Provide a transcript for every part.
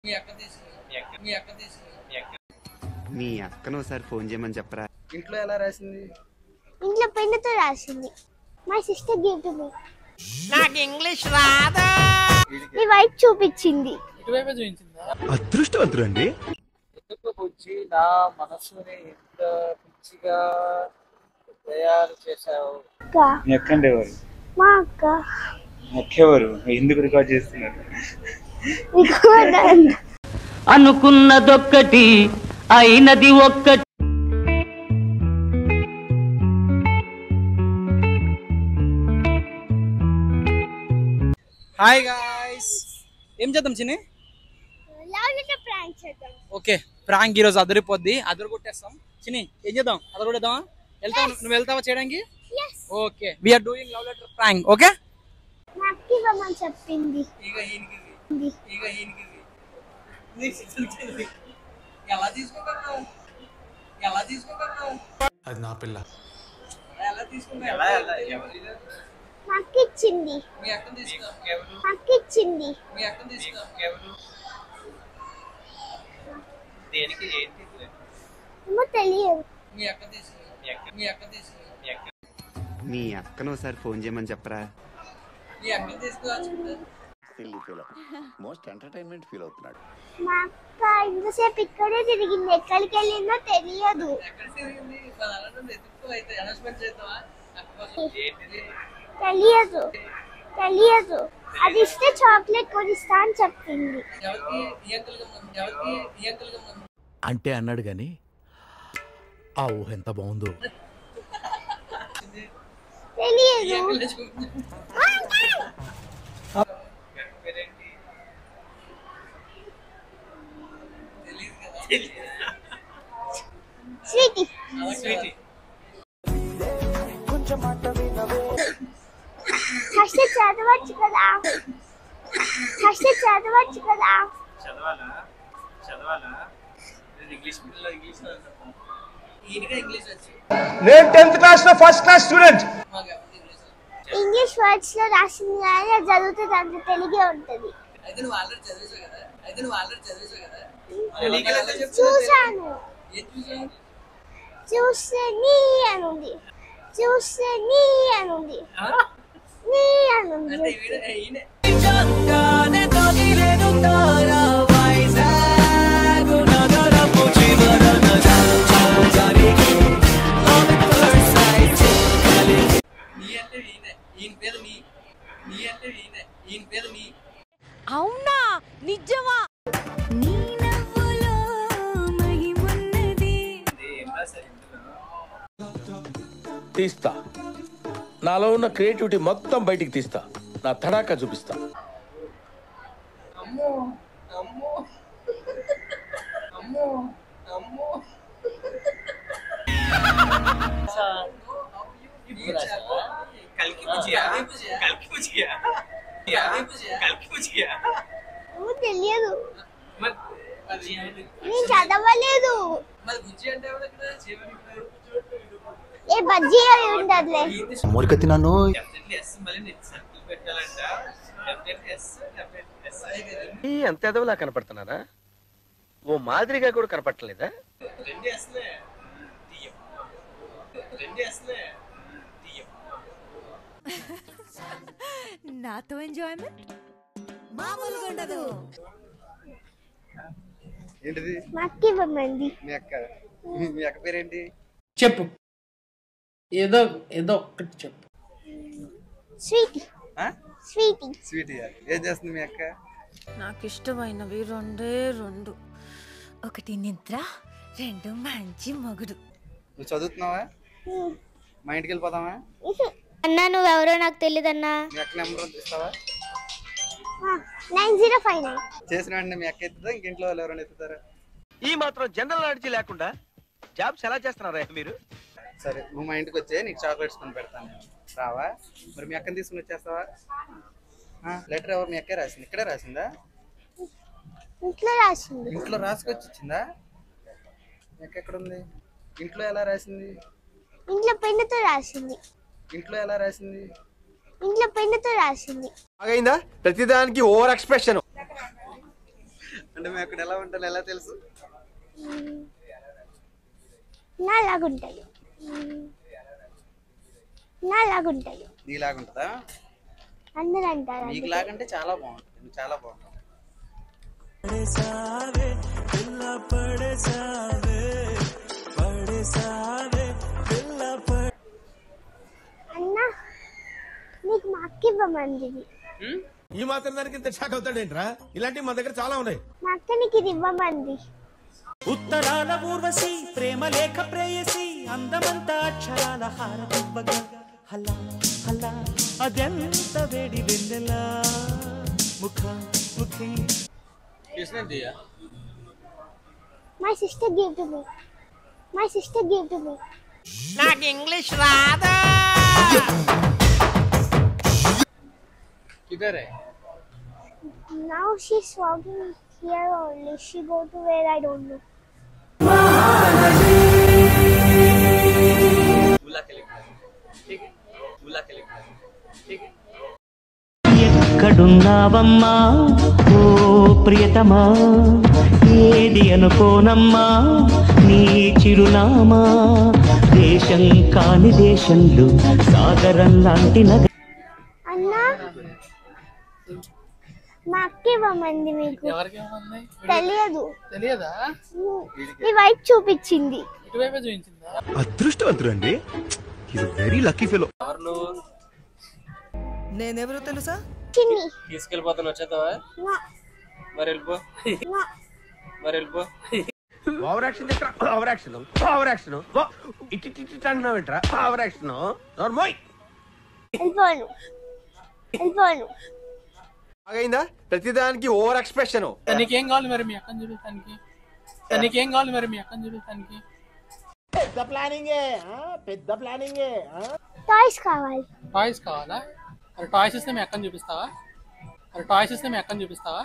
మీ అక్కను ఒకసారి ఫోన్ చేయమని చెప్పరా ఇంట్లో ఎలా రాసింది ఇంట్లో పెన్నుతో రాసింది my sister give to me నాకు ఇంగ్లీష్ రాదా మీ వైఫ్ చూపించింది ఇటువైపే చూపించిందా అదృష్టవంతుడు అండి ఎందుకు బుజ్జి నా మనసుని ఇంత పిచ్చిగా తయారు చేశావు అక్క మీ అక్కండి ఎవరు మా అక్క మీ అక్క ఎవరు ఎందుకు రికార్డ్ చేస్తున్నారు రికార్డ్ అనుకున్నదొక్కటి అయినది ఒక్కటి హాయ్ గాయ్స్ ఏం చేద్దాం చిన్ని లవ్ లెటర్ ప్రాంక్ చేద్దాం ఓకే ప్రాంక్ ఈరోజు అదరిపోద్ది అదరు కొట్టేస్తాం చిన్ని ఏం చేద్దాం అదరు కొట్టేద్దామా వెళ్తావా నువ్వు వెళ్తావా చేయడానికి yes okay we are doing love letter prank okay మా అక్క ఇవ్వమని చెప్పింది ఇక ఈయనకి ఇక ఈయనకి ఎలా తీసుకుంటారు ఎలా తీసుకుంటారు అది నా పిల్ల ఎలా తీసుకుంటారు మా అక్క ఇచ్చింది మీ అక్కని తీసుకో మా అక్క ఇచ్చింది మీ అక్కని తీసుకో దేనికి ఏంటి ఏమో తెలియదు మీ అక్క తీసుకో మీ అక్క తీసుకో మీ అక్కను ఒకసారి ఫోన్ చేయమని చెప్పరా మీ అక్కని తీసుకోవచ్చు మోస్ట్ ఎంటర్టైన్మెంట్ ఫీల్ అవుతున్నాడు మా అక్క ఇంతసేపు ఇక్కడే తిరిగింది ఎక్కడికి వెళ్ళిందో తెలియదు ఎక్కడ తిరిగింది ఫలానా నుండి ఎత్తుకో అయితే అనౌన్స్మెంట్ చేద్దామా అక్క కోసం. ఏంటిది తెలియదు తెలియదు అది ఇస్తే చాక్లెట్ కొనిస్తా అని చెప్పింది ఎవరికి ఈ అంకుల్గా ఉంది ఎవరికి ఈ అంకుల్గా ఉంది అంటే అన్నాడు గాని ఆ ఊహ ఎంత బాగుందో తెలియదు అంకుల్ తెచ్చుకుంటుంది స్వీటీ స్వీటీ ఫస్ట్ చదవచ్చు కదా ఫస్ట్ చదవచ్చు కదా చదవాలా చదవాలా ఇంగ్లీష్ మీడియంలో ఇంగ్లీష్ ఈయనగా ఇంగ్లీష్ వచ్చి నేను టెన్త్ క్లాస్ లో ఫస్ట్ క్లాస్ స్టూడెంట్ మాకు ఎవరికి ఇంగ్లీష్ రాదు. ఇంగ్లీష్ వర్డ్స్ లో రాసింది కానీ అది చదివితే అంత తెలుగే ఉంటది అయితే నువ్వు ఆల్రెడీ చదివేసావు కదా అయితే నువ్వు ఆల్రెడీ చదివేసావు కదా నీకు ఎలా చెప్తున్నా చూసాను ఏం చూసావు చూస్తే నీ అనుంది చూస్తే నీ అనుంది నీ అనుంది అంటే వీడు ఈయనే నీ అంటే ఈయనే ఈయన పేరు నీ నీ అంటే ఈయనే ఈయన పేరు నీ అవునా నిజమా తీస్తా నాలో ఉన్న క్రియేటివిటీ మొత్తం బయటికి తీస్తా నా తడాకా చూపిస్తా అమ్మో అమ్మో అమ్మో అమ్మో కల్కి పుజియా కల్కి పుజియా కల్కి పుజియా ఏమో తెలియదు మరి మరి నేను చదవలేదు మరి బుజ్జి అంటే ఎవరు ఇక్కడ జీవని ఏ బజ్జీ అయి ఉండదులే మొరికత్తి నన్ను డెఫినెట్లీ ఎస్ మళ్ళీ నేను సర్కిల్ పెట్టాలంట డెఫినెట్లీ ఎస్ డెఫినెట్లీ ఎస్ ఈ ఎంత ఎదవలా కనపడుతున్నారా ఓ మాదిరిగా కూడా కనపడలేదా రెండు ఎస్లే టీఎం రెండు ఎస్లే టీఎం నాతో ఎంజాయ్మెంట్ మామూలుగా ఉండదు ఏంటిది మా అక్క ఇవ్వమంది మీ అక్క మీ అక్క పేరేంటి చెప్పు ఏదో ఏదో ఒక్కటి చెప్పు స్వీటీ స్వీటీ స్వీట్ ఏం చేస్తుంది మీ అక్క నాకు ఇష్టమైనవి రెండే రెండు ఒకటి నిద్ర రెండు మంచి మొగుడు నువ్వు చదువుతున్నావా మా ఇంటికి వెళ్ళిపోదామా అన్నా నువ్వెవరో నాకు తెలియదన్నా మీ అక్క నెంబర్ ఇస్తావా నైన్ జీరో ఫైవ్ నైన్ చేసిన వెంటనే మీ అక్క ఎత్తుతా ఇంక ఇంట్లో వాళ్ళు ఎవరైనా ఎత్తుతారా ఈ మాత్రం జనరల్ నాలెడ్జ్ లేకుండా జాబ్స్ ఎలా చేస్తున్నారా మీరు సరే నువ్వు మా ఇంటికి వచ్చే నీకు చాక్లెట్స్ కొని పెడతాను నేను. రావా మరి మీ అక్కని తీసుకుని వచ్చేస్తావా లెటర్ ఎవరు మీ అక్కే రాసింది ఇక్కడే రాసిందా ఇంట్లో రాసింది ఇంట్లో రాసుకొచ్చి ఇచ్చిందా మీ అక్క ఎక్కడ ఉంది ఇంట్లో ఎలా రాసింది ఇంట్లో పెన్నుతో రాసింది ఇంట్లో ఎలా రాసింది ఇంట్లో పెన్నుతో రాసింది అయిందా ప్రతిదానికి ఓవర్ ఎక్స్ప్రెషన్ అంటే మేము అక్కడ ఎలా ఉంటాను ఎలా తెలుసు నాలాగుంటాడు నాలాగుంటాడు నీలాగుంటుందా అందరూ అంటారు నీకు లాగంటే చాలా బాగుంటుంది నువ్వు చాలా బాగుంటావు అన్న నీకు మా అక్క ఇవ్వమంది ఈ మాత్రం దానికి ఇంత షాక్ అవుతాడేంట్రా ఇలాంటివి మన దగ్గర చాలా ఉన్నాయి మా అక్క నీకు ఇది ఇవ్వమంది ఉత్తరాల ఊర్వశి ప్రేమ లేఖ ప్రేయసి అందమంతా అక్షరాల హారతివ్వగా హలా హలా అదెంత వేడి వెన్నెలా ముఖ ముఖి my sister give to me my sister give to me నాకు ఇంగ్లీష్ రాదా किधर है Now she's walking here only. She go to where I don't know. बुला के लिखा है ठीक है बुला के लिखा है ठीक है ఎక్కడున్నావమ్మా ఓ ప్రియతమా ఏది అనుకోనమ్మా నీ చిరునామా దేశం కాని దేశంలో సాగరం లాంటి నగ అన్నా మా అక్క ఇవ్వమంది మీకు ఎవరికి ఏమన్నా తెలియదు తెలియదా ఈ వైపు చూపించింది ఇటువైపే చూపించిందా అదృష్టవంతుడు అండి వెరీ లక్కీ ఫెలో ఎవరు నేనెవరో తెలుసా చిన్ని తీసుకెళ్ళిపోతాను వచ్చేద్దావా నా మరి వెళ్ళిపో నా మరి వెళ్ళిపో over action over action over action ఇట్టి ఇట్టి అంటున్నావేంట్రా ఓవర్ యాక్షన్ నోర్మోయ్ వెళ్ళిపోను వెళ్ళిపోను బాగైందా ప్రతిదానికి ఓవర్ ఎక్స్ప్రెషన్ నీకేం కావాలి మరి మీ అక్కని చూపిస్తానికి నీకేం కావాలి మరి మీ అక్కని చూపిస్తానికి టాయ్స్ కావాలి టాయ్స్ కావాలా అరే టాయ్స్ ఇస్తే మీ అక్కని చూపిస్తావా అరే టాయ్స్ ఇస్తే మీ అక్కని చూపిస్తావా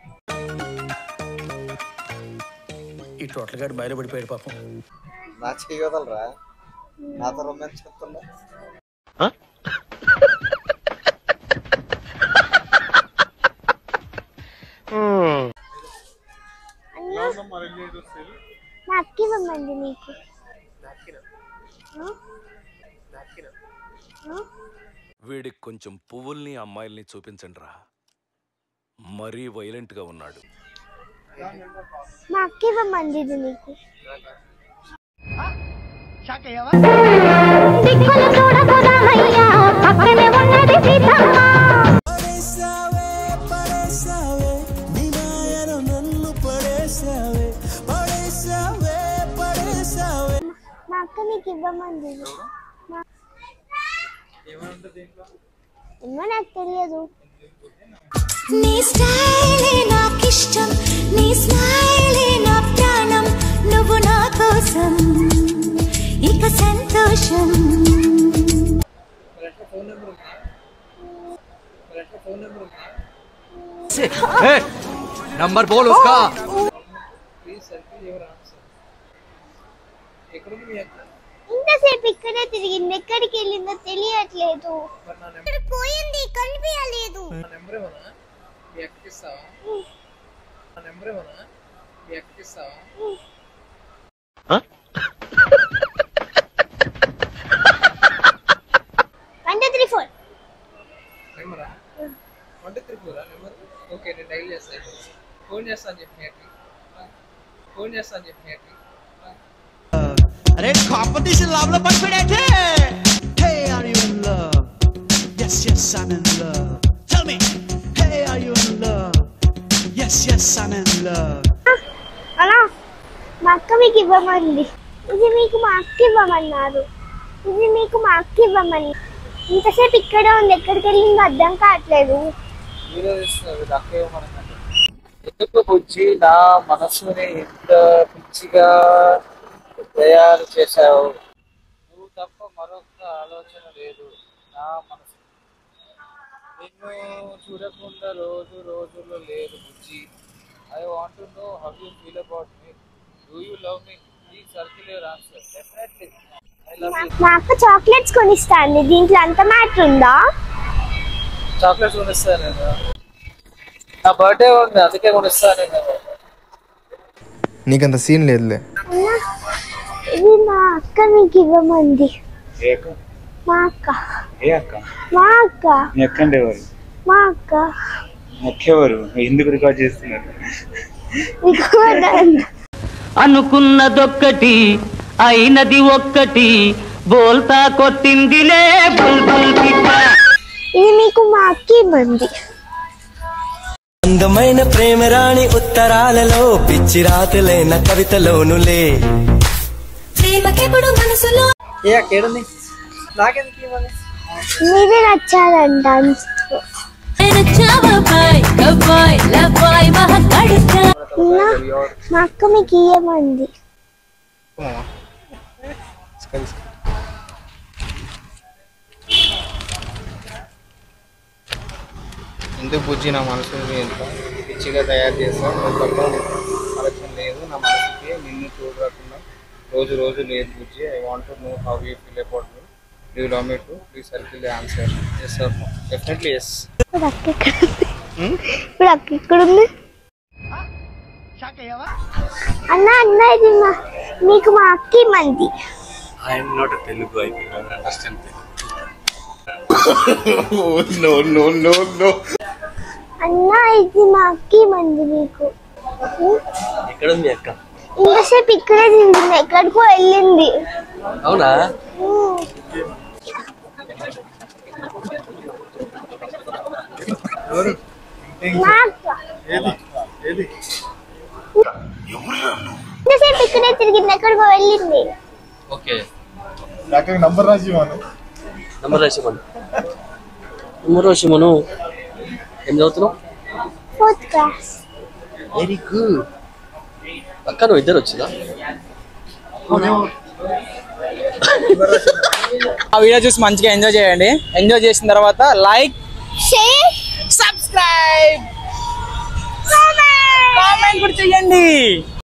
ఈ టోటల్ గాడు బయలుపడిపోయాడు పాపం నా చేయగలరా నాతో రొమాన్స్ చెప్తున్నా అన్నా మా అక్క ఇవ్వమంది నీకు ఆ? ఆ? వీడికి కొంచెం పువ్వుల్ని అమ్మాయిల్ని చూపించండి రా మరీ వైలెంట్ గా ఉన్నాడు మా అక్క ఇవ్వమంది ఇది నీకు దిక్కులు చూడకు రామయ్య, పక్కనే ఉన్నది సీతమ్మ. మా అక్క నీకు ఇవ్వమంది ఇది. మా- ఏమో నాకు తెలియదు నీ స్టైలే నాకిష్టం నీ స్మైలే నా ప్రాణం నువ్వు నా కోసం ఇక సంతోషం నంబర్ బోల్ ఉస్కా ఎక్కడుంది మీ అక్క ఇంతసేపు ఇక్కడే తిరిగింది ఎక్కడికి వెళ్ళిందో తెలియట్లేదు పోయింది కనిపించలేదు నా నెంబర్ ఏమన్నా మీ అక్కకి ఇస్తావా నా నెంబర్ ఏమన్నా మీ అక్కకి ఇస్తావా వన్ టూ త్రీ ఫోర్ నెంబరా వన్ టూ త్రీ ఫోరా నెంబర్ ఓకే నేను డైల్ చేస్తాను ఫోన్ చేస్తాను చెప్పి మీ అక్కకి ఫోన్ చేస్తాను చెప్పి మీ అక్కకి అరే కాంపిటీషన్ లాభంలో పడిపోయాడే hey are you in love yes yes i'm in love tell me hey are you in love yes yes i'm in love అలా మా అక్క మీకు ఇవ్వమంది ఇది మీకు మా అక్క ఇవ్వమన్నారు ఇది మీకు మా అక్క ఇవ్వమని ఇంతసేపు ఇక్కడే ఉంది ఎక్కడికి వెళ్ళిందో అర్థం కావట్లేదు వీడియో తీస్తున్నారు వీళ్ళు అక్క ఏమనకండి ఎందుకు బుజ్జి నా మనసుని ఇంత పిచ్చిగా తయారు చేశావు నువ్వు తప్ప మరొక ఆలోచన లేదు నా మనసు నిన్ను చూడకుండా రోజు రోజుల్లో లేదు బుజ్జి I want to know how you feel about me do you love me please circle your answer definitely I love you మా అక్క చాక్లెట్స్ కొనిస్తాంది దీంట్లో అంత మ్యాటర్ ఉందా చాక్లెట్స్ కొనిస్తాను నేను నా బర్త్డే ఉంది అందుకే కొనిస్తాను నేను నీకంత సీన్ లేదులే అన్నా ఇది మా అక్క మీకు ఇవ్వమంది ఏ అక్క మా అక్క ఏ అక్క మా అక్క మీ అక్క అంటే ఎవరు మా అక్క మీ అక్క ఎవరు ఎందుకు రికార్డ్ చేస్తున్నారు మీకు ఇవ్వదంట. అనుకున్నదొక్కటి అయినది ఒక్కటి బోల్తా కొట్టిందిలే బుల్బుల్ పిట్ట ఇది మీకు మా అక్క ఇవ్వండి అందమైన ప్రేమరాణి ఉత్తరాలలో పిచ్చి రాతలైన కవితలోనులే ప్రేమకెప్పుడు మనసులో ఏ అక్క ఏడుంది నాకెందుకు ఇవ్వాలి మీరే నచ్చారంట అన్నా, మా అక్క మీకు ఇవ్వమంది ఎందుకు బుజ్జి నా మనసు ఎంత పిచ్చిగా తయారు చేస్తావు నువ్వు తప్ప ఆలోచన లేదు నా మనసుకి నిన్ను చూడకుండా రోజు రోజు లేదు బుజ్జి I want know how you feel about me do love me to please circle the answer yes sir definitely yes ఇప్పుడు అక్క ఎక్కడ ఉంది ఇప్పుడు అక్క ఎక్కడ ఉంది అన్న అన్న ఇది మా మీకు మా అక్క ఇవ్వండి I'm not Telugu I can understand no no no no అన్న ఇది మా అక్క ఇవ్వండి మీకు ఎక్కడ ఉంది అక్క ఇంతసేపు ఇక్కడే తింటుంది ఎక్కడికో వెళ్ళింది అవునా ఉమ్. మా అక్క ఇంతసేపు ఇక్కడే తిరిగింది ఎక్కడికో వెళ్ళింది ఓకే నంబర్ రాసి నంబర్ రాసి మనం నంబర్ రాసి మనం ఏం చదువుతున్నావు ఫోర్త్ క్లాస్ వెరీ గుడ్ అక్క నువ్వు ఇద్దరు వచ్చిందా ఆ వీడియో చూసి మంచిగా ఎంజాయ్ చేయండి ఎంజాయ్ చేసిన తర్వాత లైక్ షేర్ సబ్స్క్రైబ్ కామెంట్ కూడా చేయండి